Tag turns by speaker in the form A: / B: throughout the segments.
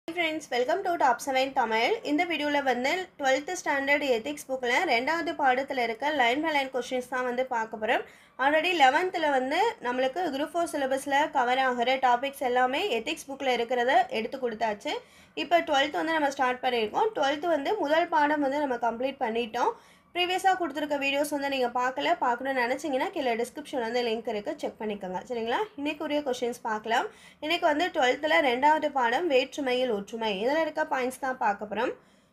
A: friends welcome to top seven Tamil இந்த வீடியோவில் வந்து டுவெல்த்து ஸ்டாண்டர்ட் எத்திக்ஸ் புக்கில் ரெண்டாவது பாடத்தில் இருக்க லைன் பை லைன் கொஷின்ஸ் தான் வந்து பார்க்க போகிறோம் ஆல்ரெடி லெவன்த்தில் வந்து நம்மளுக்கு குரூப் ஃபோர் சிலபஸில் கவர் ஆகிற டாபிக்ஸ் எல்லாமே எத்திக்ஸ் புக்கில் இருக்கிறத எடுத்து கொடுத்தாச்சு இப்போ டுவெல்த் வந்து நம்ம ஸ்டார்ட் பண்ணியிருக்கோம் டுவெல்த்து வந்து முதல் பாடம் வந்து நம்ம கம்ப்ளீட் பண்ணிட்டோம் ப்ரீவியஸாக கொடுத்துருக்க வீடியோஸ் வந்து நீங்கள் பார்க்கல பார்க்கணும்னு நினச்சிங்கன்னா கீழே டிஸ்கிரிப்ஷன் வந்து லிங்க் இருக்குது செக் பண்ணிக்கோங்க சரிங்களா இன்றைக்குரிய கொஷின்ஸ் பார்க்கலாம் இன்றைக்கி வந்து டுவெல்த்தில் ரெண்டாவது பாடம் வேற்றுமையில் ஒற்றுமை இதில் இருக்க பாயிண்ட்ஸ் தான் பார்க்க போகிறோம்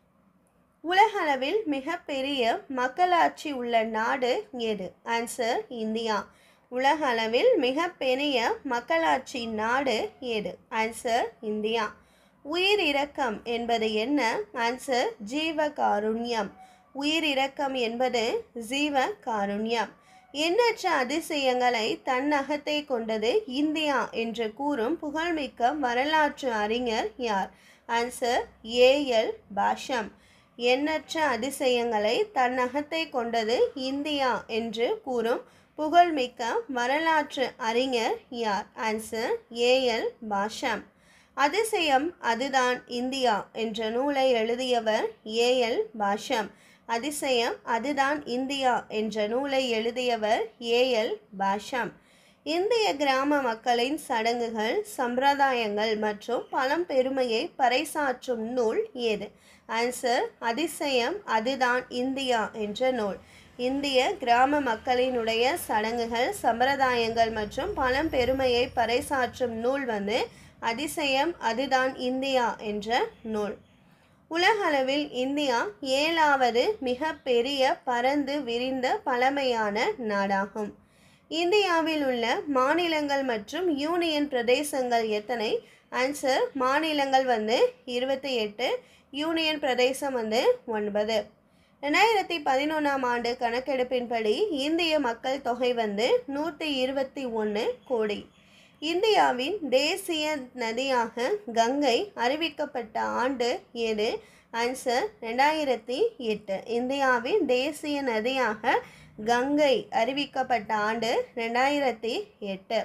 A: உலக அளவில் மிகப்பெரிய மக்களாட்சி உள்ள நாடு எது ஆன்சர் இந்தியா உலக அளவில் மிகப்பெரிய மக்களாட்சி நாடு எது ஆன்சர் இந்தியா உயிர் இரக்கம் என்பது என்ன ஆன்சர் ஜீவகாருண்யம் உயிர் இரக்கம் என்பது ஜீவ காருண்யம் எண்ணற்ற அதிசயங்களை தன்னகத்தை கொண்டது இந்தியா என்று கூறும் புகழ்மிக்க வரலாற்று அறிஞர் யார் ஆன்சர் ஏஎல் பாஷம் எண்ணற்ற அதிசயங்களை தன்னகத்தை கொண்டது இந்தியா என்று கூறும் புகழ்மிக்க வரலாற்று அறிஞர் யார் ஆன்சர் ஏஎல் பாஷம் அதிசயம் அதுதான் இந்தியா என்ற நூலை எழுதியவர் ஏஎல் பாஷம் அதிசயம் அதுதான் இந்தியா என்ற நூலை எழுதியவர் ஏஎல் பாஷம் இந்திய கிராம மக்களின் சடங்குகள் சம்பிரதாயங்கள் மற்றும் பழம்பெருமையை பறைசாற்றும் நூல் ஏது ஆன்சர் அதிசயம் அதுதான் இந்தியா என்ற நூல் இந்திய கிராம மக்களினுடைய சடங்குகள் சம்பிரதாயங்கள் மற்றும் பழம்பெருமையை பறைசாற்றும் நூல் வந்து அதிசயம் அதுதான் இந்தியா என்ற நூல் உலகளவில் இந்தியா ஏழாவது மிக பெரிய பரந்து விரிந்த பழமையான நாடாகும் இந்தியாவில் உள்ள மாநிலங்கள் மற்றும் யூனியன் பிரதேசங்கள் எத்தனை ஆன்சர் மாநிலங்கள் வந்து இருபத்தி எட்டு யூனியன் பிரதேசம் வந்து ஒன்பது ரெண்டாயிரத்தி பதினொன்றாம் ஆண்டு கணக்கெடுப்பின்படி இந்திய மக்கள் தொகை வந்து நூற்றி இருபத்தி ஒன்று கோடி இந்தியாவின் தேசிய நதியாக கங்கை அறிவிக்கப்பட்ட ஆண்டு எது ஆன்சர் ரெண்டாயிரத்தி எட்டு இந்தியாவின் தேசிய நதியாக கங்கை அறிவிக்கப்பட்ட ஆண்டு ரெண்டாயிரத்தி எட்டு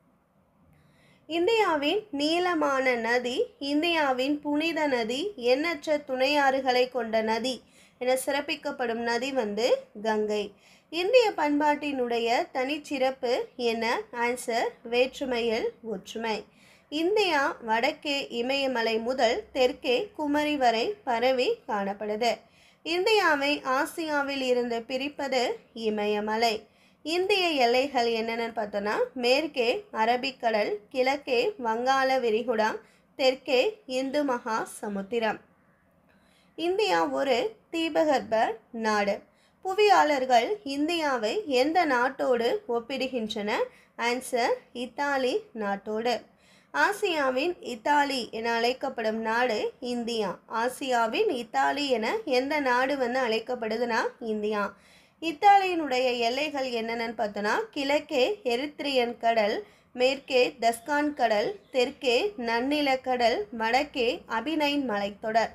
A: இந்தியாவின் நீளமான நதி இந்தியாவின் புனித நதி எண்ணற்ற துணையாறுகளை கொண்ட நதி என சிறப்பிக்கப்படும் நதி வந்து கங்கை இந்திய பண்பாட்டினுடைய தனிச்சிறப்பு என்ன ஆன்சர் வேற்றுமையில் ஒற்றுமை இந்தியா வடக்கே இமயமலை முதல் தெற்கே குமரி வரை பரவி காணப்படுது இந்தியாவை ஆசியாவில் இருந்து பிரிப்பது இமயமலை இந்திய எல்லைகள் என்னென்னு பார்த்தோன்னா மேற்கே அரபிக்கடல் கிழக்கே வங்காள விரிகுடா தெற்கே இந்து மகா சமுத்திரம் இந்தியா ஒரு தீபகற்ப நாடு புவியாளர்கள் இந்தியாவை எந்த நாட்டோடு ஒப்பிடுகின்றன ஆன்சர் இத்தாலி நாட்டோடு ஆசியாவின் இத்தாலி என அழைக்கப்படும் நாடு இந்தியா ஆசியாவின் இத்தாலி என எந்த நாடு வந்து அழைக்கப்படுதுன்னா இந்தியா இத்தாலியினுடைய எல்லைகள் என்னென்னு பார்த்தோன்னா கிழக்கே எரித்ரியன் கடல் மேற்கே தஸ்கான் கடல் தெற்கே நன்னிலக்கடல் வடக்கே அபினைன் மலைத்தொடர்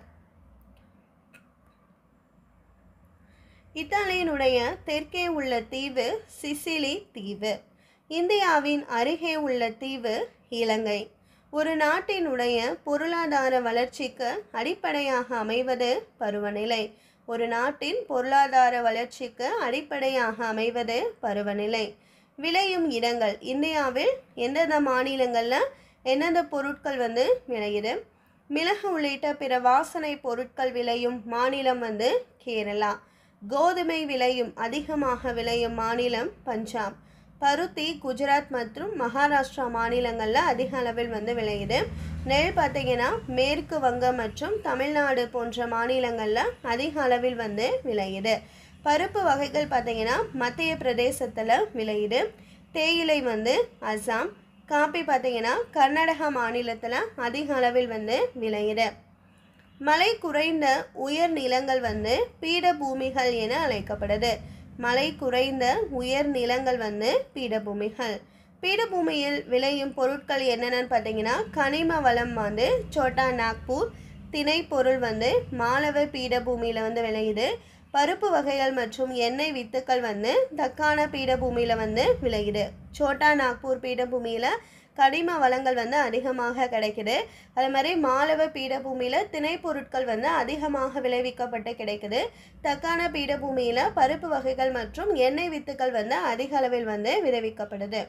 A: இத்தாலியினுடைய தெற்கே உள்ள தீவு சிசிலி தீவு இந்தியாவின் அருகே உள்ள தீவு இலங்கை ஒரு நாட்டினுடைய பொருளாதார வளர்ச்சிக்கு அடிப்படையாக அமைவது பருவநிலை ஒரு நாட்டின் பொருளாதார வளர்ச்சிக்கு அடிப்படையாக அமைவது பருவநிலை விளையும் இடங்கள் இந்தியாவில் எந்தெந்த மாநிலங்களில் எந்தெந்த பொருட்கள் வந்து விளையுது மிளகு உள்ளிட்ட பிற வாசனை பொருட்கள் விளையும் மாநிலம் வந்து கேரளா கோதுமை விளையும் அதிகமாக விளையும் மாநிலம் பஞ்சாப் பருத்தி குஜராத் மற்றும் மகாராஷ்டிரா மாநிலங்களில் அதிக அளவில் வந்து விளையுது நெல் பார்த்திங்கன்னா மேற்கு வங்கம் மற்றும் தமிழ்நாடு போன்ற மாநிலங்களில் அதிக அளவில் வந்து விளையுது பருப்பு வகைகள் பார்த்திங்கன்னா மத்திய பிரதேசத்தில் விளையுது தேயிலை வந்து அசாம் காப்பி பார்த்திங்கன்னா கர்நாடகா மாநிலத்தில் அதிக அளவில் வந்து விளையுது மழை குறைந்த உயர் நிலங்கள் வந்து பீடபூமிகள் என அழைக்கப்படுது மழை குறைந்த உயர் நிலங்கள் வந்து பீடபூமிகள் பீடபூமியில் விளையும் பொருட்கள் என்னென்னு பார்த்தீங்கன்னா கனிம வளம் வந்து சோட்டா நாக்பூர் திணை பொருள் வந்து மாலவ பீடபூமியில் வந்து விளையுது பருப்பு வகைகள் மற்றும் எண்ணெய் வித்துக்கள் வந்து தக்கான பீடபூமியில் வந்து விளையுது சோட்டா நாக்பூர் பீடபூமியில் கனிம வளங்கள் வந்து அதிகமாக கிடைக்குது அது மாதிரி மாலவ பீடபூமியில் திணைப்பொருட்கள் வந்து அதிகமாக விளைவிக்கப்பட்டு கிடைக்குது தக்கான பீடபூமியில் பருப்பு வகைகள் மற்றும் எண்ணெய் வித்துக்கள் வந்து அதிக அளவில் வந்து விளைவிக்கப்படுது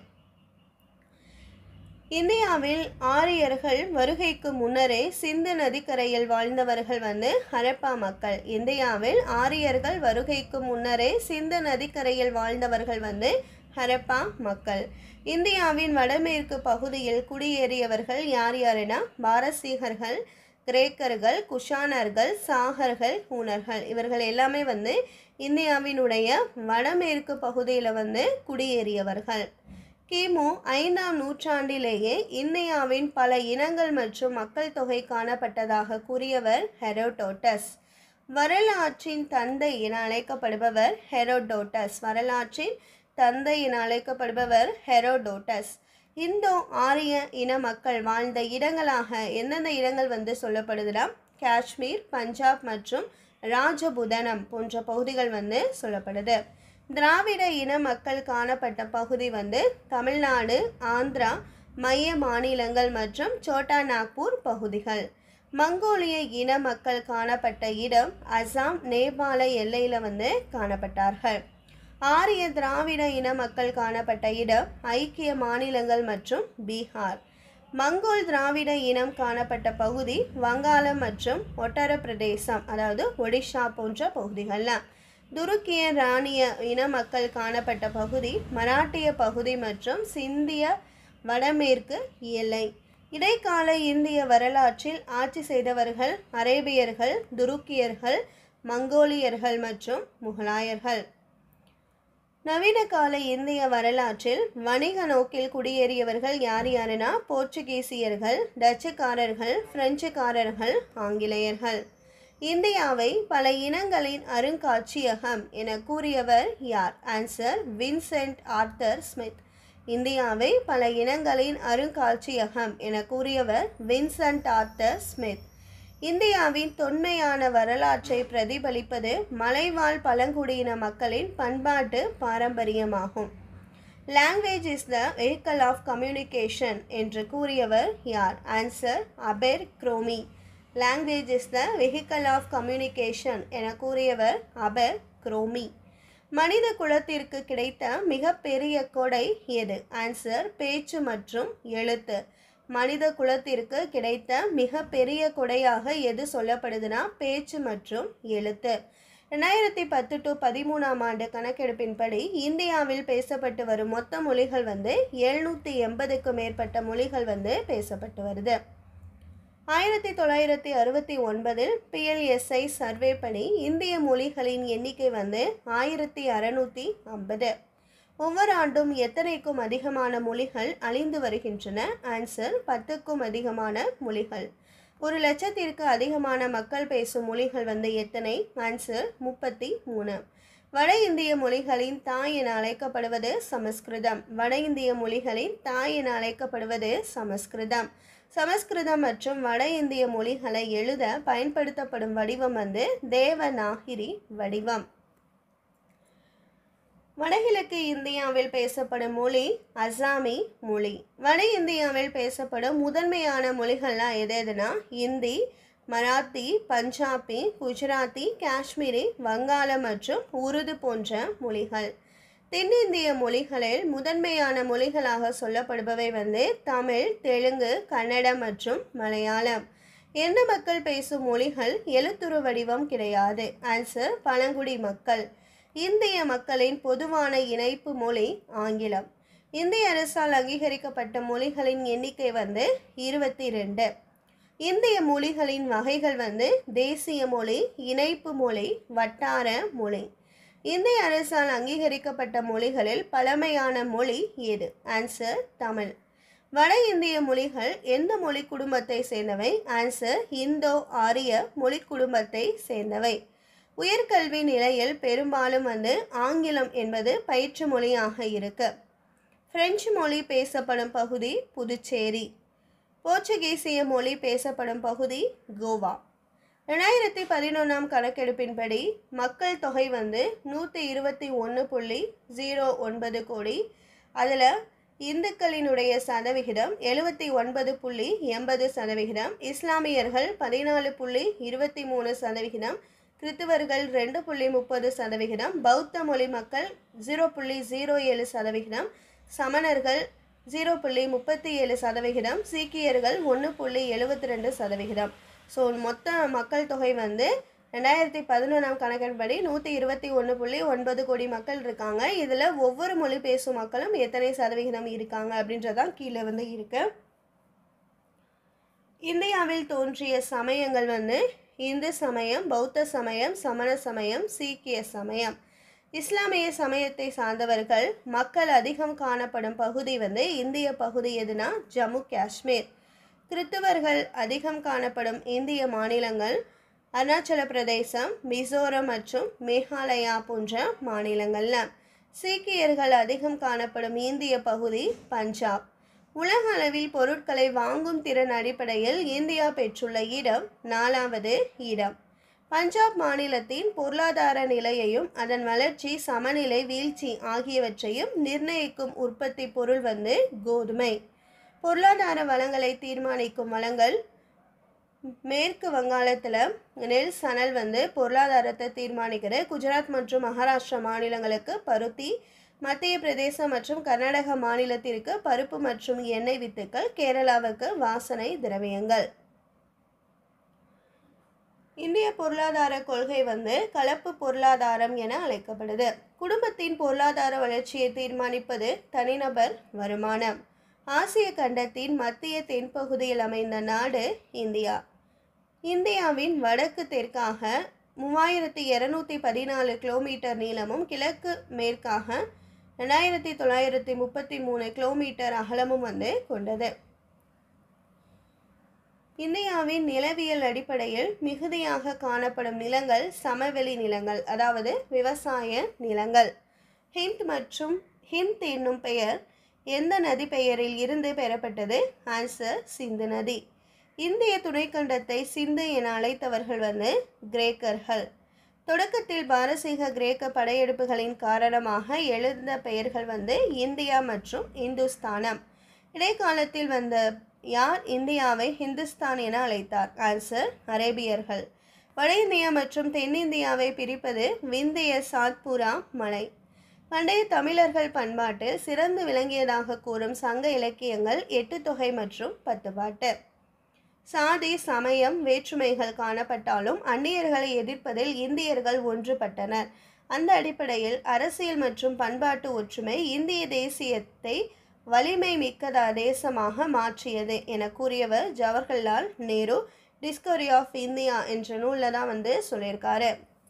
A: இந்தியாவில் ஆரியர்கள் வருகைக்கு முன்னரே சிந்து நதிக்கரையில் வாழ்ந்தவர்கள் வந்து ஹரப்பா மக்கள் இந்தியாவில் ஆரியர்கள் வருகைக்கு முன்னரே சிந்து நதிக்கரையில் வாழ்ந்தவர்கள் வந்து ஹரப்பா மக்கள் இந்தியாவின் வடமேற்கு பகுதியில் குடியேறியவர்கள் யார் யாருன்னா பாரசீகர்கள் கிரேக்கர்கள் குஷானர்கள் சாகர்கள் ஹூனர்கள் இவர்கள் எல்லாமே வந்து இந்தியாவினுடைய வடமேற்கு பகுதியில் வந்து குடியேறியவர்கள் கிமு ஐந்தாம் நூற்றாண்டிலேயே இந்தியாவின் பல இனங்கள் மற்றும் மக்கள் தொகை காணப்பட்டதாக கூறியவர் ஹெரோடோட்டஸ் வரலாற்றின் தந்தை என அழைக்கப்படுபவர் ஹெரோடோட்டஸ் வரலாற்றின் தந்தை என அழைக்கப்படுபவர் ஹெரோடோட்டஸ் இந்தோ ஆரிய இன மக்கள் வாழ்ந்த இடங்களாக எந்தெந்த இடங்கள் வந்து சொல்லப்படுதுன்னா காஷ்மீர் பஞ்சாப் மற்றும் ராஜபுதனம் போன்ற பகுதிகள் வந்து சொல்லப்படுது திராவிட இன மக்கள் காணப்பட்ட பகுதி வந்து தமிழ்நாடு ஆந்திரா மைய மாநிலங்கள் மற்றும் சோட்டா நாக்பூர் பகுதிகள் மங்கோலிய இன மக்கள் காணப்பட்ட இடம் அசாம் நேபாள எல்லையில் வந்து காணப்பட்டார்கள் ஆரிய திராவிட இன மக்கள் காணப்பட்ட இடம் ஐக்கிய மாநிலங்கள் மற்றும் பீகார் மங்கோல் திராவிட இனம் காணப்பட்ட பகுதி வங்காளம் மற்றும் ஒட்டர பிரதேசம் அதாவது ஒடிஷா போன்ற பகுதிகள்லாம் துருக்கிய ராணிய இன மக்கள் காணப்பட்ட பகுதி மராட்டிய பகுதி மற்றும் சிந்திய வடமேற்கு எல்லை இடைக்கால இந்திய வரலாற்றில் ஆட்சி செய்தவர்கள் அரேபியர்கள் துருக்கியர்கள் மங்கோலியர்கள் மற்றும் முகலாயர்கள் நவீன கால இந்திய வரலாற்றில் வணிக நோக்கில் குடியேறியவர்கள் யார் யாருன்னா போர்ச்சுகீசியர்கள் டச்சுக்காரர்கள் பிரெஞ்சுக்காரர்கள் ஆங்கிலேயர்கள் இந்தியாவை பல இனங்களின் அருங்காட்சியகம் என கூறியவர் யார் ஆன்சர் வின்சென்ட் ஆர்த்தர் ஸ்மித் இந்தியாவை பல இனங்களின் அருங்காட்சியகம் என கூறியவர் வின்சென்ட் ஆர்த்தர் ஸ்மித் இந்தியாவின் தொன்மையான வரலாற்றை பிரதிபலிப்பது மலைவாழ் பழங்குடியின மக்களின் பண்பாட்டு பாரம்பரியமாகும் language is the vehicle of communication என்று கூறியவர் யார் answer Abercrombie language is the vehicle of communication என கூறியவர் அபர் குரோமி மனித குலத்திற்கு கிடைத்த மிகப்பெரிய கொடை எது ஆன்சர் பேச்சு மற்றும் எழுத்து மனித குலத்திற்கு கிடைத்த மிக பெரிய கொடையாக எது சொல்லப்படுதுன்னா பேச்சு மற்றும் எழுத்து ரெண்டாயிரத்தி பத்து டு பதிமூணாம் ஆண்டு கணக்கெடுப்பின்படி இந்தியாவில் பேசப்பட்டு வரும் மொத்த மொழிகள் வந்து எழுநூற்றி எண்பதுக்கு மேற்பட்ட மொழிகள் வந்து பேசப்பட்டு வருது ஆயிரத்தி தொள்ளாயிரத்தி அறுபத்தி ஒன்பதில் பிஎல்எஸ்ஐ சர்வே படி இந்திய மொழிகளின் எண்ணிக்கை வந்து ஆயிரத்தி அறநூற்றி ஐம்பது ஒவ்வொரு ஆண்டும் எத்தனைக்கும் அதிகமான மொழிகள் அழிந்து வருகின்றன ஆன்சர் பத்துக்கும் அதிகமான மொழிகள் ஒரு லட்சத்திற்கு அதிகமான மக்கள் பேசும் மொழிகள் வந்து எத்தனை ஆன்சர் முப்பத்தி மூணு வட இந்திய மொழிகளின் தாய் என அழைக்கப்படுவது சமஸ்கிருதம் வட இந்திய மொழிகளின் தாய் என அழைக்கப்படுவது சமஸ்கிருதம் சமஸ்கிருதம் மற்றும் வட இந்திய மொழிகளை எழுத பயன்படுத்தப்படும் வடிவம் வந்து தேவநாகிரி வடிவம் வடகிழக்கு இந்தியாவில் பேசப்படும் மொழி அசாமி மொழி வட இந்தியாவில் பேசப்படும் முதன்மையான மொழிகள்லாம் எது எதுனா இந்தி மராத்தி பஞ்சாபி குஜராத்தி காஷ்மீரி வங்காளம் மற்றும் உருது போன்ற மொழிகள் தென்னிந்திய மொழிகளில் முதன்மையான மொழிகளாக சொல்லப்படுபவை வந்து தமிழ் தெலுங்கு கன்னடம் மற்றும் மலையாளம் எந்த மக்கள் பேசும் மொழிகள் எழுத்துரு வடிவம் கிடையாது ஆன்சர் பழங்குடி மக்கள் இந்திய மக்களின் பொதுவான இணைப்பு மொழி ஆங்கிலம் இந்திய அரசால் அங்கீகரிக்கப்பட்ட மொழிகளின் எண்ணிக்கை வந்து இருபத்தி ரெண்டு இந்திய மொழிகளின் வகைகள் வந்து தேசிய மொழி இணைப்பு மொழி வட்டார மொழி இந்திய அரசால் அங்கீகரிக்கப்பட்ட மொழிகளில் பழமையான மொழி எது ஆன்சர் தமிழ் வட இந்திய மொழிகள் எந்த மொழி குடும்பத்தை சேர்ந்தவை ஆன்சர் இந்தோ ஆரிய மொழி குடும்பத்தை சேர்ந்தவை உயர்கல்வி நிலையில் பெரும்பாலும் வந்து ஆங்கிலம் என்பது பயிற்று மொழியாக இருக்கு பிரெஞ்சு மொழி பேசப்படும் பகுதி புதுச்சேரி போர்ச்சுகீசிய மொழி பேசப்படும் பகுதி கோவா ரெண்டாயிரத்தி பதினொன்றாம் கணக்கெடுப்பின்படி மக்கள் தொகை வந்து நூற்றி இருபத்தி ஒன்று புள்ளி ஜீரோ ஒன்பது கோடி அதில் இந்துக்களினுடைய சதவிகிதம் எழுபத்தி ஒன்பது புள்ளி எண்பது சதவிகிதம் இஸ்லாமியர்கள் பதினாலு புள்ளி இருபத்தி மூணு சதவிகிதம் கிறித்துவர்கள் ரெண்டு புள்ளி முப்பது சதவிகிதம் பௌத்த மொழி மக்கள் ஜீரோ புள்ளி ஜீரோ ஏழு சதவிகிதம் சமணர்கள் ஜீரோ புள்ளி முப்பத்தி ஏழு சதவிகிதம் சீக்கியர்கள் ஒன்று புள்ளி எழுபத்தி ரெண்டு சதவிகிதம் ஸோ மொத்த மக்கள் தொகை வந்து ரெண்டாயிரத்தி பதினொன்றாம் கணக்கின்படி நூற்றி இருபத்தி ஒன்று புள்ளி ஒன்பது கோடி மக்கள் இருக்காங்க இதில் ஒவ்வொரு மொழி பேசும் மக்களும் எத்தனை சதவிகிதம் இருக்காங்க அப்படின்றதான் கீழே வந்து இருக்கு இந்தியாவில் தோன்றிய சமயங்கள் வந்து இந்து சமயம் பௌத்த சமயம் சமண சமயம் சீக்கிய சமயம் இஸ்லாமிய சமயத்தை சார்ந்தவர்கள் மக்கள் அதிகம் காணப்படும் பகுதி வந்து இந்திய பகுதி எதுனா ஜம்மு காஷ்மீர் கிறித்துவர்கள் அதிகம் காணப்படும் இந்திய மாநிலங்கள் அருணாச்சல பிரதேசம் மிசோரம் மற்றும் மேகாலயா போன்ற மாநிலங்கள்ல சீக்கியர்கள் அதிகம் காணப்படும் இந்திய பகுதி பஞ்சாப் உலக அளவில் பொருட்களை வாங்கும் திறன் அடிப்படையில் இந்தியா பெற்றுள்ள இடம் நாலாவது இடம் பஞ்சாப் மாநிலத்தின் பொருளாதார நிலையையும் அதன் வளர்ச்சி சமநிலை வீழ்ச்சி ஆகியவற்றையும் நிர்ணயிக்கும் உற்பத்தி பொருள் வந்து கோதுமை பொருளாதார வளங்களை தீர்மானிக்கும் வளங்கள் மேற்கு வங்காளத்தில் நெல் சணல் வந்து பொருளாதாரத்தை தீர்மானிக்கிற குஜராத் மற்றும் மகாராஷ்டிரா மாநிலங்களுக்கு பருத்தி மத்திய பிரதேசம் மற்றும் கர்நாடக மாநிலத்திற்கு பருப்பு மற்றும் எண்ணெய் வித்துக்கள் கேரளாவுக்கு வாசனை திரவியங்கள் இந்திய பொருளாதார கொள்கை வந்து கலப்பு பொருளாதாரம் என அழைக்கப்படுது குடும்பத்தின் பொருளாதார வளர்ச்சியை தீர்மானிப்பது தனிநபர் வருமானம் ஆசிய கண்டத்தின் மத்திய தென்பகுதியில் அமைந்த நாடு இந்தியா இந்தியாவின் வடக்கு தெற்காக மூவாயிரத்தி இரநூத்தி பதினாலு கிலோமீட்டர் நீளமும் கிழக்கு மேற்காக ரெண்டாயிரத்தி தொள்ளாயிரத்தி முப்பத்தி மூணு கிலோமீட்டர் அகலமும் வந்து கொண்டது இந்தியாவின் நிலவியல் அடிப்படையில் மிகுதியாக காணப்படும் நிலங்கள் சமவெளி நிலங்கள் அதாவது விவசாய நிலங்கள் ஹிந்த் மற்றும் ஹிந்த் என்னும் பெயர் எந்த நதி பெயரில் இருந்து பெறப்பட்டது ஆன்சர் சிந்து நதி இந்திய துணைக்கண்டத்தை சிந்து என அழைத்தவர்கள் வந்து கிரேக்கர்கள் தொடக்கத்தில் பாரசீக கிரேக்க படையெடுப்புகளின் காரணமாக எழுந்த பெயர்கள் வந்து இந்தியா மற்றும் இந்துஸ்தானம் இடைக்காலத்தில் வந்த யார் இந்தியாவை ஹிந்துஸ்தான் என அழைத்தார் ஆன்சர் அரேபியர்கள் வட இந்தியா மற்றும் தென்னிந்தியாவை பிரிப்பது விந்திய சாத்புரா மலை பண்டைய தமிழர்கள் பண்பாட்டில் சிறந்து விளங்கியதாக கூறும் சங்க இலக்கியங்கள் எட்டு தொகை மற்றும் பத்து பாட்டு சாதி சமயம் வேற்றுமைகள் காணப்பட்டாலும் அந்நியர்களை எதிர்ப்பதில் இந்தியர்கள் ஒன்றுபட்டனர் அந்த அடிப்படையில் அரசியல் மற்றும் பண்பாட்டு ஒற்றுமை இந்திய தேசியத்தை வலிமை மிக்க தேசமாக மாற்றியது என கூறியவர் Jawaharlal Nehru Discovery of India என்ற நூலில் தான் வந்து சொல்லியிருக்காரு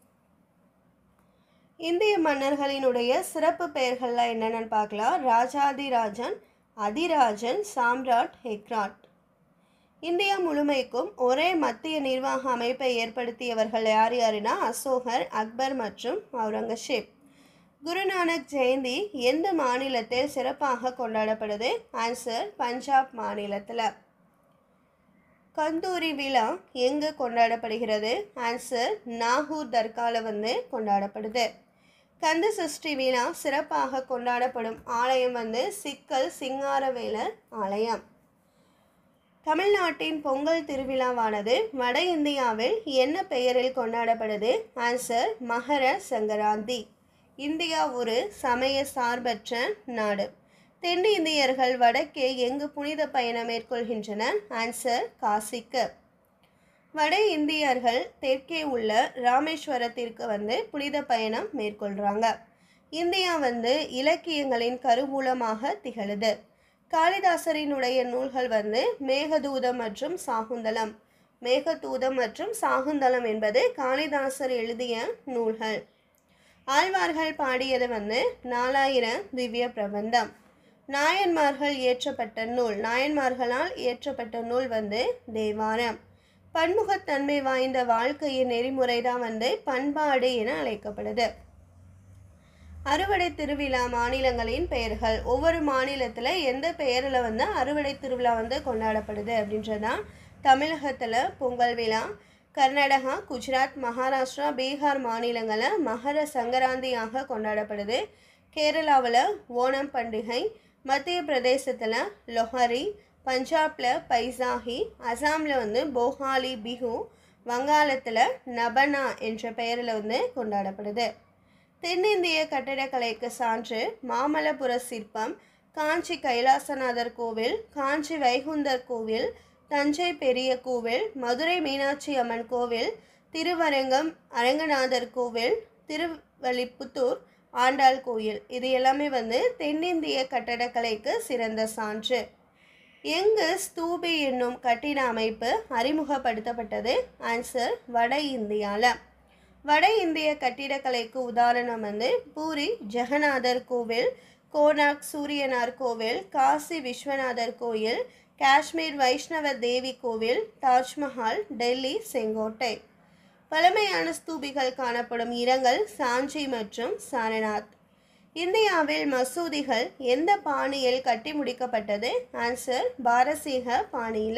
A: இந்திய மன்னர்களினுடைய சிறப்பு பெயர்கள்லாம் என்னென்னு பார்க்கலாம் ராஜாதிராஜன் அதிராஜன் சாம்ராட் ஹெக்ராட் இந்தியா முழுமைக்கும் ஒரே மத்திய நிர்வாக அமைப்பை ஏற்படுத்தியவர்கள் யார் யாருன்னா அசோகர் அக்பர் மற்றும் அவுரங்கசீப் குருநானக் ஜெயந்தி எந்த மாநிலத்தில் சிறப்பாக கொண்டாடப்படுது ஆன்சர் பஞ்சாப் மாநிலத்தில் கந்தூரி விழா எங்கு கொண்டாடப்படுகிறது ஆன்சர் நாகூர் தர்கால வந்து கொண்டாடப்படுது கந்த சஷ்டி விழா சிறப்பாக கொண்டாடப்படும் ஆலயம் வந்து சிக்கல் சிங்காரவேலர் ஆலயம் தமிழ்நாட்டின் பொங்கல் திருவிழாவானது வட இந்தியாவில் என்ன பெயரில் கொண்டாடப்படுது ஆன்சர் மகர சங்கராந்தி இந்தியா ஒரு சமய சார்பற்ற நாடு தென் இந்தியர்கள் வடக்கே எங்கு புனித பயணம் மேற்கொள்கின்றனர் ஆன்சர் காசிக்கு வட இந்தியர்கள் தெற்கே உள்ள ராமேஸ்வரத்திற்கு வந்து புனித பயணம் மேற்கொள்கிறாங்க இந்தியா வந்து இலக்கியங்களின் கருவூலமாக திகழுது காளிதாசரினுடைய நூல்கள் வந்து மேகதூதம் மற்றும் சாகுந்தலம் மேகதூதம் மற்றும் சாகுந்தலம் என்பது காளிதாசர் எழுதிய நூல்கள் ஆழ்வார்கள் பாடியது வந்து நாலாயிரம் திவ்ய பிரபந்தம் நாயன்மார்கள் இயற்றப்பட்ட நூல் நாயன்மார்களால் இயற்றப்பட்ட நூல் வந்து தேவாரம் பன்முகத்தன்மை வாய்ந்த வாழ்க்கையின் நெறிமுறை தான் வந்து பண்பாடு என அழைக்கப்படுது அறுவடை திருவிழா மாநிலங்களின் பெயர்கள் ஒவ்வொரு மாநிலத்தில் எந்த பெயரில் வந்து அறுவடை திருவிழா வந்து கொண்டாடப்படுது அப்படின்றதான் தமிழகத்தில் பொங்கல் விழா கர்நாடகா குஜராத் மகாராஷ்டிரா பீகார் மாநிலங்களில் மகர சங்கராந்தியாக கொண்டாடப்படுது கேரளாவில் ஓணம் பண்டிகை மத்திய பிரதேசத்தில் லொஹரி பஞ்சாபில் பைசாஹி அசாமில் வந்து போஹாலி பிஹு வங்காளத்தில் நபனா என்ற பெயரில் வந்து கொண்டாடப்படுது தென்னிந்திய கட்டிடக்கலைக்கு சான்று மாமல்லபுர சிற்பம் காஞ்சி கைலாசநாதர் கோவில் காஞ்சி வைகுந்தர் கோவில் தஞ்சை பெரிய கோவில் மதுரை மீனாட்சி அம்மன் கோவில் திருவரங்கம் அரங்கநாதர் கோவில் திருவல்லிபுத்தூர் ஆண்டாள் கோயில் இது எல்லாமே வந்து தென்னிந்திய கட்டடக்கலைக்கு சிறந்த சான்று எங்கு ஸ்தூபி என்னும் கட்டிட அமைப்பு அறிமுகப்படுத்தப்பட்டது ஆன்சர் வட இந்தியாவில் வட இந்திய கட்டிடக்கலைக்கு உதாரணம் வந்து பூரி ஜெகநாதர் கோவில் கோனாக் சூரியனார் கோவில் காசி விஸ்வநாதர் கோயில் காஷ்மீர் வைஷ்ணவ தேவி கோவில் தாஜ்மஹால் டெல்லி செங்கோட்டை பழமையான ஸ்தூபிகள் காணப்படும் இடங்கள் சாஞ்சி மற்றும் சாரநாத் இந்தியாவில் மசூதிகள் எந்த பாணியில் கட்டி முடிக்கப்பட்டது ஆன்சர் பாரசீக பாணியில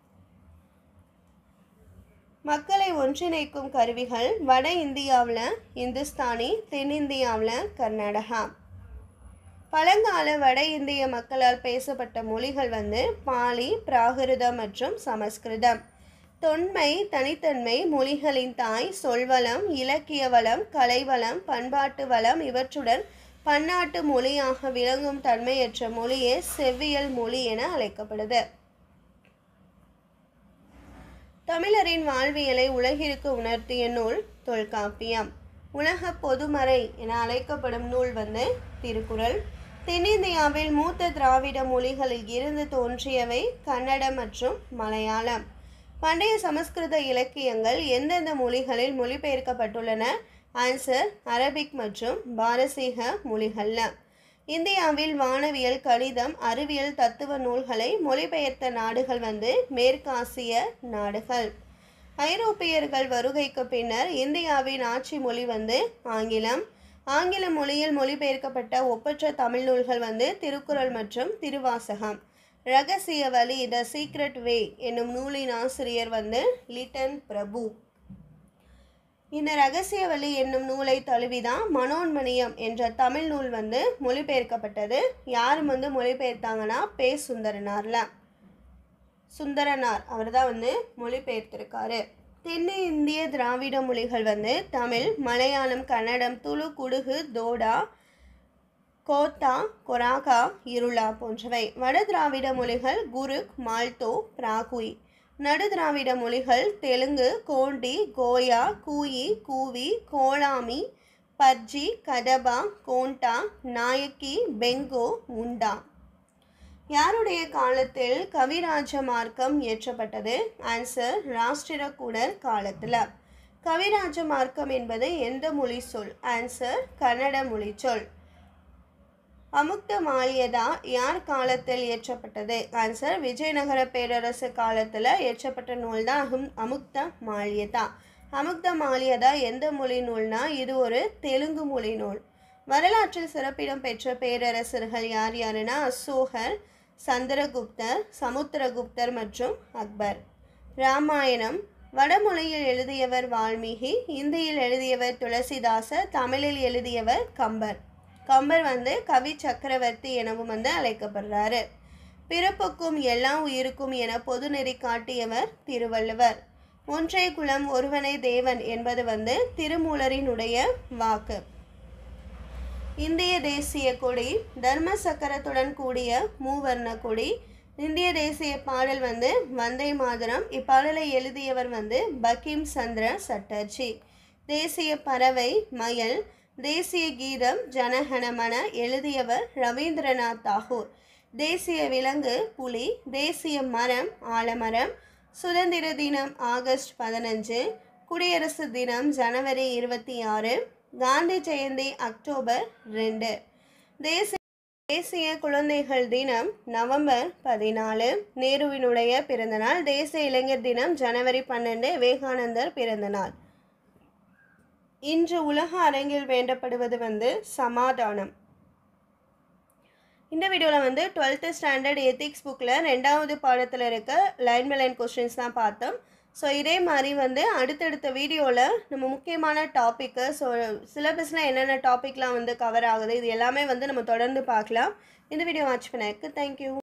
A: மக்களை ஒன்றிணைக்கும் கருவிகள் வட இந்தியாவில் இந்துஸ்தானி தென்னிந்தியாவில் கர்நாடகா பழங்கால வட இந்திய மக்களால் பேசப்பட்ட மொழிகள் வந்து பாலி பிராகிருதம் மற்றும் சமஸ்கிருதம் தொன்மை தனித்தன்மை மொழிகளின் தாய் சொல்வளம் இலக்கிய வளம் கலைவளம் பண்பாட்டு வளம் இவற்றுடன் பன்னாட்டு மொழியாக விளங்கும் தன்மையற்ற மொழியே செவ்வியல் மொழி என அழைக்கப்படுது தமிழரின் வாழ்வியலை உலகிற்கு உணர்த்திய நூல் தொல்காப்பியம் உலக பொதுமறை என அழைக்கப்படும் நூல் வந்து திருக்குறள் தென்னிந்தியாவில் மூத்த திராவிட மொழிகளில் இருந்து தோன்றியவை கன்னடம் மற்றும் மலையாளம் பண்டைய சமஸ்கிருத இலக்கியங்கள் எந்தெந்த மொழிகளில் மொழிபெயர்க்கப்பட்டுள்ளன ஆன்சர் அரபிக் மற்றும் பாரசீக மொழிகள்ல இந்தியாவில் வானவியல் கணிதம் அறிவியல் தத்துவ நூல்களை மொழிபெயர்த்த நாடுகள் வந்து மேற்காசிய நாடுகள் ஐரோப்பியர்கள் வருகைக்கு பின்னர் இந்தியாவின் ஆட்சி மொழி வந்து ஆங்கிலம் ஆங்கில மொழியில் மொழிபெயர்க்கப்பட்ட ஒப்பற்ற தமிழ் நூல்கள் வந்து திருக்குறள் மற்றும் திருவாசகம் ரகசிய வழி த சீக்ரெட் வே என்னும் நூலின் ஆசிரியர் வந்து லிட்டன் பிரபு இந்த ரகசிய வழி என்னும் நூலை தழுவிதான் மனோன்மணியம் என்ற தமிழ் நூல் வந்து மொழிபெயர்க்கப்பட்டது யாரும் வந்து மொழிபெயர்த்தாங்கன்னா பே சுந்தரனார்ல சுந்தரனார் அவர் தான் வந்து மொழிபெயர்த்திருக்காரு தென்னிந்திய திராவிட மொழிகள் வந்து தமிழ் மலையாளம் கன்னடம் துளு குடுகு தோடா கோத்தா கொராகா இருளா போன்றவை வட திராவிட மொழிகள் குருக் மால்தோ பிராகுய் நடு திராவிட மொழிகள் தெலுங்கு கோண்டி கோயா கூயி கூவி கோலாமி பர்ஜி கதபா கோண்டா நாயக்கி பெங்கோ முண்டா யாருடைய காலத்தில் கவிராஜ மார்க்கம் இயற்றப்பட்டது ஆன்சர் ராஷ்டிரகூடர் காலத்தில் கவிராஜ மார்க்கம் என்பது எந்த மொழி சொல் ஆன்சர் கன்னட மொழி சொல் அமுக்த மால்யதா யார் காலத்தில் இயற்றப்பட்டது ஆன்சர் விஜயநகர பேரரசு காலத்தில் இயற்றப்பட்ட நூல் தான் அகும் அமுக்த மால்யதா அமுக்த மால்யதா எந்த மொழி நூல்னா இது ஒரு தெலுங்கு மொழி நூல் வரலாற்றில் சிறப்பிடம் பெற்ற பேரரசர்கள் யார் யாருன்னா அசோகர் சந்திரகுப்தர் சமுத்திரகுப்தர் மற்றும் அக்பர் ராமாயணம் வடமொழியில் எழுதியவர் வால்மீகி இந்தியில் எழுதியவர் துளசிதாசர் தமிழில் எழுதியவர் கம்பர் கம்பர் வந்து கவி சக்கரவர்த்தி எனவும் வந்து அழைக்கப்படுறாரு பிறப்புக்கும் எல்லா உயிருக்கும் என பொதுநெறி காட்டியவர் திருவள்ளுவர் ஒன்றை குலம் ஒருவனை தேவன் என்பது வந்து திருமூலரினுடைய வாக்கு இந்திய தேசிய கொடி தர்ம சக்கரத்துடன் கூடிய மூவர்ண கொடி இந்திய தேசிய பாடல் வந்து வந்தே மாதரம் இப்பாடலை எழுதியவர் வந்து பக்கிம் சந்திர சட்டர்ஜி தேசிய பறவை மயில் தேசிய கீதம் ஜனகணமன எழுதியவர் ரவீந்திரநாத் தாகூர் தேசிய விலங்கு புலி தேசிய மரம் ஆலமரம் சுதந்திர தினம் ஆகஸ்ட் பதினஞ்சு குடியரசு தினம் ஜனவரி இருபத்தி ஆறு காந்தி ஜெயந்தி அக்டோபர் ரெண்டு தேசிய தேசிய குழந்தைகள் தினம் நவம்பர் பதினாலு நேருவினுடைய பிறந்தநாள் தேசிய இளைஞர் தினம் ஜனவரி பன்னெண்டு விவேகானந்தர் பிறந்தநாள் இன்று உலக அரங்கில் வேண்டப்படுவது வந்து சமாதானம் இந்த வீடியோவில் வந்து டுவெல்த்து ஸ்டாண்டர்ட் எத்திக்ஸ் புக்கில் ரெண்டாவது பாடத்தில் இருக்க லைன் பை லைன் கொஸ்டின்ஸ் தான் பார்த்தோம் ஸோ இதே மாதிரி வந்து அடுத்தடுத்த வீடியோவில் நம்ம முக்கியமான டாப்பிக்கு ஸோ சிலபஸில் என்னென்ன டாபிக்லாம் வந்து கவர் ஆகுது இது எல்லாமே வந்து நம்ம தொடர்ந்து பார்க்கலாம் இந்த வீடியோ வாட்ச் பண்ணதுக்கு தேங்க்யூ